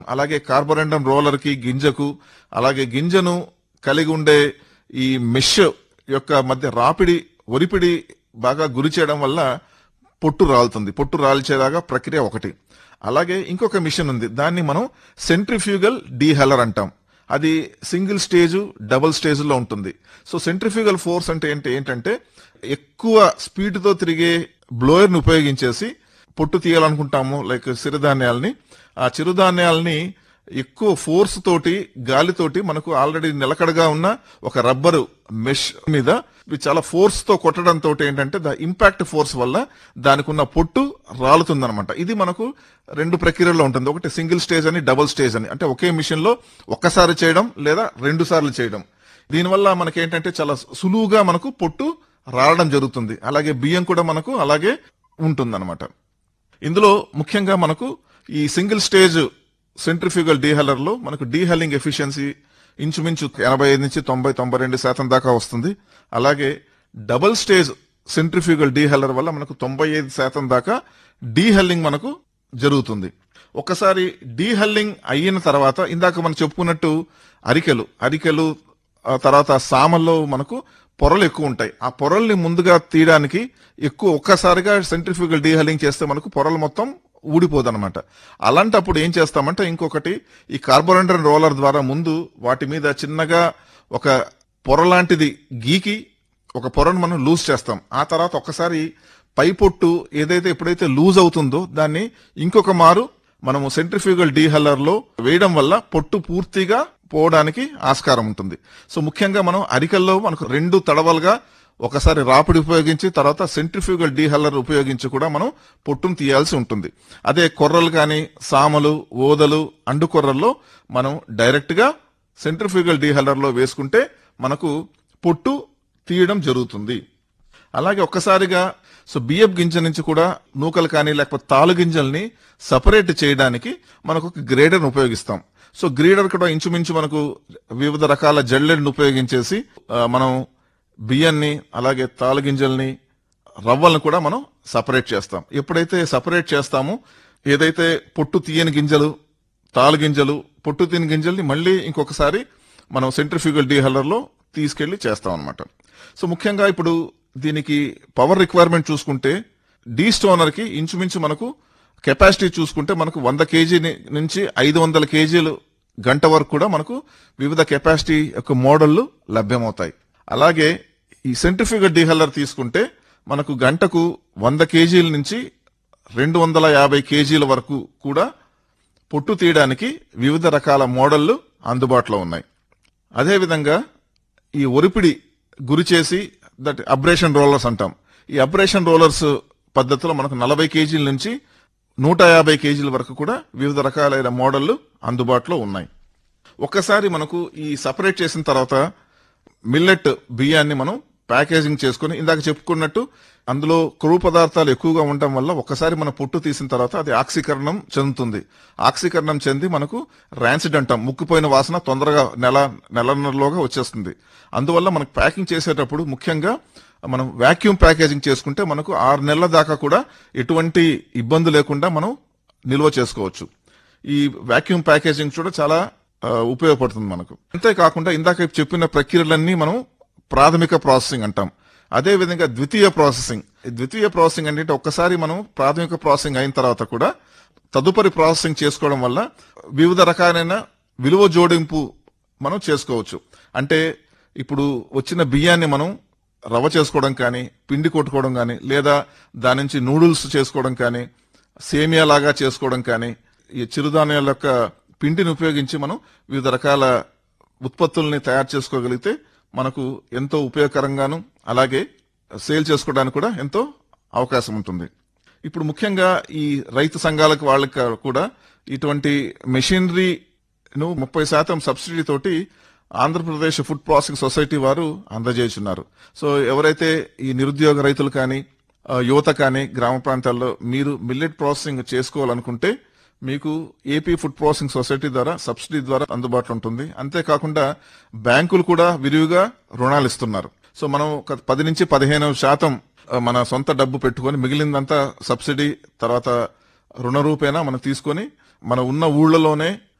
అలాగే కార్బోరెండం రోలర్ కి గింజకు అలాగే గింజను కలిగి ఉండే ఈ మెష్ యొక్క మధ్య రాపిడి ఒరిపిడి బాగా గురి చేయడం వల్ల పొట్టు రాలుతుంది పొట్టు రాల్చేలాగా ప్రక్రియ ఒకటి అలాగే ఇంకొక మిషన్ ఉంది దాన్ని మనం సెంట్రిఫ్యూగల్ డీహెలర్ అంటాం అది సింగిల్ స్టేజ్ డబుల్ స్టేజ్ లో ఉంటుంది సో సెంట్రిఫ్యూగల్ ఫోర్స్ అంటే ఏంటి ఏంటంటే ఎక్కువ స్పీడ్ తో తిరిగే బ్లోయర్ ని ఉపయోగించేసి పొట్టు తీయాలనుకుంటాము లైక్ సిరిధాన్యాలని ఆ చిరుధాన్యాలని ఎక్కువ ఫోర్స్ తోటి గాలితోటి మనకు ఆల్రెడీ నిలకడగా ఉన్న ఒక రబ్బరు మెష్ మీద ఇవి చాలా ఫోర్స్ తో కొట్టడం తోటి ఏంటంటే ద ఇంపాక్ట్ ఫోర్స్ వల్ల దానికి ఉన్న పొట్టు రాలుతుందన్నమాట ఇది మనకు రెండు ప్రక్రియల్లో ఉంటుంది ఒకటి సింగిల్ స్టేజ్ అని డబుల్ స్టేజ్ అని అంటే ఒకే మిషన్ లో ఒక్కసారి చేయడం లేదా రెండు సార్లు చేయడం దీనివల్ల మనకి ఏంటంటే చాలా సులువుగా మనకు పొట్టు రాలడం జరుగుతుంది అలాగే బియ్యం కూడా మనకు అలాగే ఉంటుందన్నమాట ఇందులో ముఖ్యంగా మనకు ఈ సింగిల్ స్టేజ్ సెంట్రిఫ్యూగల్ డీహెలర్ లో మనకు డీహెల్లింగ్ ఎఫిషియన్సీ ఇంచుమించు ఎనభై ఐదు నుంచి తొంభై తొంభై రెండు శాతం దాకా వస్తుంది అలాగే డబుల్ స్టేజ్ సెంట్రిఫ్యూగల్ డీహెల్లర్ వల్ల మనకు తొంభై ఐదు శాతం దాకా డీహెల్లింగ్ మనకు జరుగుతుంది ఒకసారి డీహెల్లింగ్ అయిన తర్వాత ఇందాక మనం చెప్పుకున్నట్టు అరికెలు అరికెలు ఆ తర్వాత సామల్లో మనకు పొరలు ఎక్కువ ఉంటాయి ఆ పొరల్ని ముందుగా తీయడానికి ఎక్కువ ఒక్కసారిగా సెంట్రిఫ్యూగల్ డీహెల్లింగ్ చేస్తే మనకు పొరలు మొత్తం ఊడిపోదన్నమాట అలాంటప్పుడు ఏం చేస్తామంటే ఇంకొకటి ఈ కార్బోరెండర్ రోలర్ ద్వారా ముందు వాటి మీద చిన్నగా ఒక పొర లాంటిది గీకి ఒక పొరను మనం లూజ్ చేస్తాం ఆ తర్వాత ఒక్కసారి పై పొట్టు ఏదైతే ఎప్పుడైతే లూజ్ అవుతుందో దాన్ని ఇంకొక మారు మనము సెంట్రిఫ్యూగల్ డీహెల్లర్ లో వేయడం వల్ల పొట్టు పూర్తిగా పోవడానికి ఆస్కారం ఉంటుంది సో ముఖ్యంగా మనం అరికల్లో మనకు రెండు తడవలుగా ఒకసారి రాపిడి ఉపయోగించి తర్వాత సెంట్రిఫ్యూగల్ డీహెల్లర్ ఉపయోగించి కూడా మనం పొట్టును తీయాల్సి ఉంటుంది అదే కొర్రలు కానీ సామలు ఓదలు అండు కొర్రల్లో మనం డైరెక్ట్ గా సెంట్రిఫ్యూగల్ డీహెల్లర్ లో వేసుకుంటే మనకు పొట్టు తీయడం జరుగుతుంది అలాగే ఒక్కసారిగా సో బియ్యపు గింజ నుంచి కూడా నూకలు కానీ లేకపోతే తాలు గింజల్ని సపరేట్ చేయడానికి మనకు ఒక గ్రేడర్ ఉపయోగిస్తాం సో గ్రేడర్ కూడా ఇంచుమించు మనకు వివిధ రకాల జల్లెడ్ని ఉపయోగించేసి ఆ, మనం బియ్యాన్ని అలాగే తాలు గింజల్ని రవ్వలను కూడా మనం సపరేట్ చేస్తాం ఎప్పుడైతే సపరేట్ చేస్తామో ఏదైతే పొట్టు తీయని గింజలు తాలు గింజలు పొట్టు తీయని గింజల్ని మళ్ళీ ఇంకొకసారి మనం సెంట్రిఫ్యూగల్ డీహెల్లర్ లో తీసుకెళ్లి చేస్తాం అనమాట సో ముఖ్యంగా ఇప్పుడు దీనికి పవర్ రిక్వైర్మెంట్ చూసుకుంటే డీ స్టోనర్ కి ఇంచుమించు మనకు కెపాసిటీ చూసుకుంటే మనకు వంద కేజీ నుంచి ఐదు వందల కేజీలు గంట వరకు కూడా మనకు వివిధ కెపాసిటీ యొక్క మోడళ్లు లభ్యమవుతాయి అలాగే ఈ సెంట్రిఫ్యూగల్ డీహెల్లర్ తీసుకుంటే మనకు గంటకు వంద కేజీల నుంచి రెండు వందల యాభై కేజీల వరకు కూడా పొట్టు తీయడానికి వివిధ రకాల మోడళ్లు అందుబాటులో ఉన్నాయి అదేవిధంగా ఈ ఒరిపిడి గురి చేసి దట్ అబ్రేషన్ రోలర్స్ అంటాం ఈ అబ్రేషన్ రోలర్స్ పద్ధతిలో మనకు నలభై కేజీల నుంచి నూట యాభై కేజీల వరకు కూడా వివిధ రకాలైన మోడళ్లు అందుబాటులో ఉన్నాయి ఒక్కసారి మనకు ఈ సపరేట్ చేసిన తర్వాత మిల్లెట్ బియ్యాన్ని మనం ప్యాకేజింగ్ చేసుకుని ఇందాక చెప్పుకున్నట్టు అందులో కొవ్వు పదార్థాలు ఎక్కువగా ఉండటం వల్ల ఒక్కసారి మన పొట్టు తీసిన తర్వాత అది ఆక్సీకరణం చెందుతుంది ఆక్సీకరణం చెంది మనకు ర్యాన్సిడ్ అంటాం ముక్కిపోయిన వాసన తొందరగా నెల నెలన్నరలోగా వచ్చేస్తుంది అందువల్ల మనకు ప్యాకింగ్ చేసేటప్పుడు ముఖ్యంగా మనం వాక్యూమ్ ప్యాకేజింగ్ చేసుకుంటే మనకు ఆరు నెలల దాకా కూడా ఎటువంటి ఇబ్బంది లేకుండా మనం నిల్వ చేసుకోవచ్చు ఈ వాక్యూమ్ ప్యాకేజింగ్ కూడా చాలా ఆ, ఉపయోగపడుతుంది మనకు అంతేకాకుండా ఇందాక చెప్పిన ప్రక్రియలన్నీ మనం ప్రాథమిక ప్రాసెసింగ్ అంటాం అదే విధంగా ద్వితీయ ప్రాసెసింగ్ ఈ ద్వితీయ ప్రాసెసింగ్ అంటే ఒక్కసారి మనం ప్రాథమిక ప్రాసెసింగ్ అయిన తర్వాత కూడా తదుపరి ప్రాసెసింగ్ చేసుకోవడం వల్ల వివిధ రకాలైన విలువ జోడింపు మనం చేసుకోవచ్చు అంటే ఇప్పుడు వచ్చిన బియ్యాన్ని మనం రవ్వ చేసుకోవడం కానీ పిండి కొట్టుకోవడం కానీ లేదా దాని నుంచి నూడిల్స్ చేసుకోవడం కానీ సేమియా లాగా చేసుకోవడం కానీ ఈ చిరుధాన్యాల యొక్క పిండిని ఉపయోగించి మనం వివిధ రకాల ఉత్పత్తుల్ని తయారు చేసుకోగలిగితే మనకు ఎంతో ఉపయోగకరంగాను అలాగే సేల్ చేసుకోవడానికి కూడా ఎంతో అవకాశం ఉంటుంది ఇప్పుడు ముఖ్యంగా ఈ రైతు సంఘాలకు వాళ్ళకి కూడా ఇటువంటి మెషినరీను ముప్పై శాతం సబ్సిడీ తోటి ఆంధ్రప్రదేశ్ ఫుడ్ ప్రాసెసింగ్ సొసైటీ వారు అందజేస్తున్నారు సో ఎవరైతే ఈ నిరుద్యోగ రైతులు కానీ ఆ, యువత కానీ గ్రామ ప్రాంతాల్లో మీరు మిల్లెట్ ప్రాసెసింగ్ చేసుకోవాలనుకుంటే మీకు ఏపీ ఫుడ్ ప్రాసెసింగ్ సొసైటీ ద్వారా సబ్సిడీ ద్వారా అందుబాటులో ఉంటుంది అంతేకాకుండా బ్యాంకులు కూడా విరివిగా రుణాలు ఇస్తున్నారు సో మనం ఒక పది నుంచి పదిహేను శాతం ఆ, మన సొంత డబ్బు పెట్టుకొని మిగిలిందంతా సబ్సిడీ తర్వాత రుణ రూపేణా మనం తీసుకొని మన ఉన్న ఊళ్ళలోనే